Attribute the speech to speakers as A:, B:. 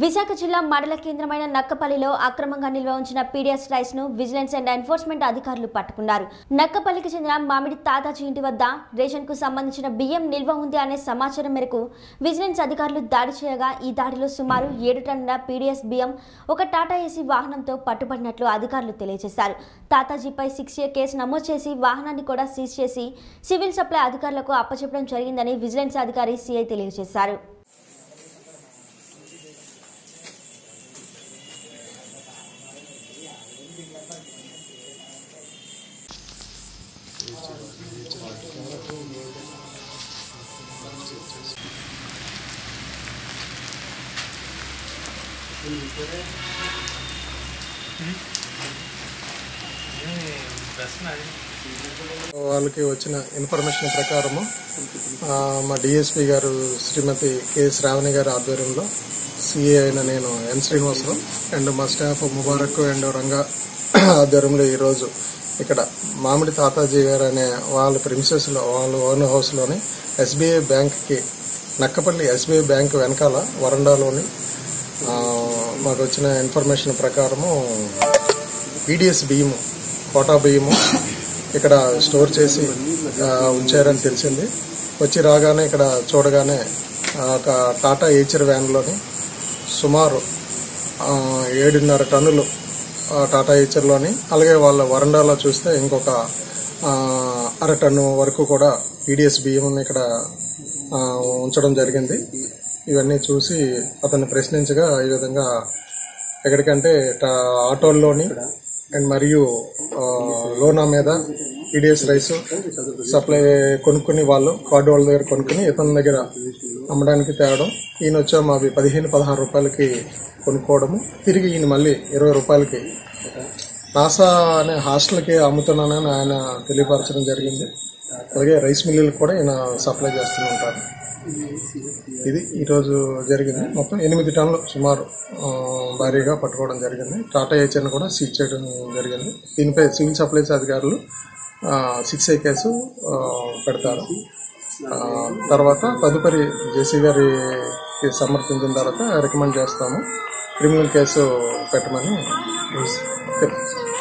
A: విశాఖ జిల్లా మండల కేంద్రమైన నక్కపల్లిలో అక్రమంగా నిల్వ ఉంచిన పీడిఎస్ రైస్ ను విజిలెన్స్ అండ్ ఎన్ఫోర్స్మెంట్ అధికారులు పట్టుకున్నారు నక్కపల్లికి చెందిన మామిడి తాతాజీ ఇంటి వద్ద రేషన్ కు సంబంధించిన బియ్యం నిల్వ ఉంది అనే సమాచారం మేరకు విజిలెన్స్ అధికారులు దాడి చేయగా ఈ దాడిలో సుమారు ఏడు టన్నుల పీడిఎస్ బియ్యం ఒక టాటా ఏసీ వాహనంతో పట్టుబడినట్లు అధికారులు తెలియజేశారు తాతాజీపై సిక్స్ ఏ కేసు నమోదు చేసి వాహనాన్ని కూడా సీజ్ చేసి సివిల్ సప్లై అధికారులకు అప్పచెప్పడం జరిగిందని విజిలెన్స్ అధికారి సిఐ తెలియజేశారు
B: వాళ్ళకి వచ్చిన ఇన్ఫర్మేషన్ ప్రకారము ఆ, మా డిఎస్పి గారు శ్రీమతి కె శ్రావణి గారి ఆధ్వర్యంలో సిఏ అయిన నేను ఎన్ శ్రీనివాసరావు అండ్ మా స్టాఫ్ ముబారక్ అండ్ రంగా ఆధ్వర్యంలో ఈరోజు ఇక్కడ మామిడి తాతాజీ గారు అనే వాళ్ళ ప్రిమిసెస్ లో వాళ్ళ ఓన్ హౌస్ లోని ఎస్బీఐ బ్యాంక్ కి నక్కపల్లి ఎస్బీఐ బ్యాంక్ వెనకాల వరండాలోని ఆ, మాకు వచ్చిన ఇన్ఫర్మేషన్ ప్రకారము పీడిఎస్ బియ్యము కోటా బియ్యము ఇక్కడ స్టోర్ చేసి ఆ, ఉంచారని తెలిసింది వచ్చి రాగానే ఇక్కడ చూడగానే ఆ, ఒక టాటా ఏచర్ వ్యాన్లోని సుమారు ఆ, ఏడున్నర టన్నులు ఆ, టాటా ఏచర్లోని అలాగే వాళ్ళ వరండాలో చూస్తే ఇంకొక ఆ, అర టన్ను వరకు కూడా పీడిఎస్ బియ్యం ఇక్కడ ఆ, ఉంచడం జరిగింది ఇవన్నీ చూసి అతన్ని ప్రశ్నించగా ఈ విధంగా ఎక్కడికంటే టా- ఆటోల్లోని అండ్ మరియు ఆ, లోనా మీద ఈడిఎస్ రైస్ సప్లై కొనుక్కుని వాళ్ళు కార్డు వాళ్ళ దగ్గర కొనుక్కుని ఇతని దగ్గర అమ్మడానికి తేవడం ఈయన వచ్చాము అవి పదిహేను పదహారు రూపాయలకి కొనుక్కోవడము తిరిగి ఈయన మళ్ళీ ఇరవై రూపాయలకి నాసా అనే హాస్టల్కి అమ్ముతున్నానని ఆయన తెలియపరచడం జరిగింది అలాగే రైస్ మిల్లులకు కూడా ఈయన సప్లై చేస్తూ ఉంటారు ఇది ఈరోజు జరిగింది మొత్తం ఎనిమిది టన్నులు సుమారు ఆ, భారీగా పట్టుకోవడం జరిగింది టాటా ఏచర్ని కూడా సీజ్ చేయడం జరిగింది దీనిపై సివిల్ సప్లైస్ అధికారులు సిక్స్ ఐ కేసు ఆ, పెడతారు ఆ, తర్వాత తదుపరి జేసీ గారికి సమర్పించిన తర్వాత రికమెండ్ చేస్తాము క్రిమినల్ కేసు పెట్టమని చెప్తాను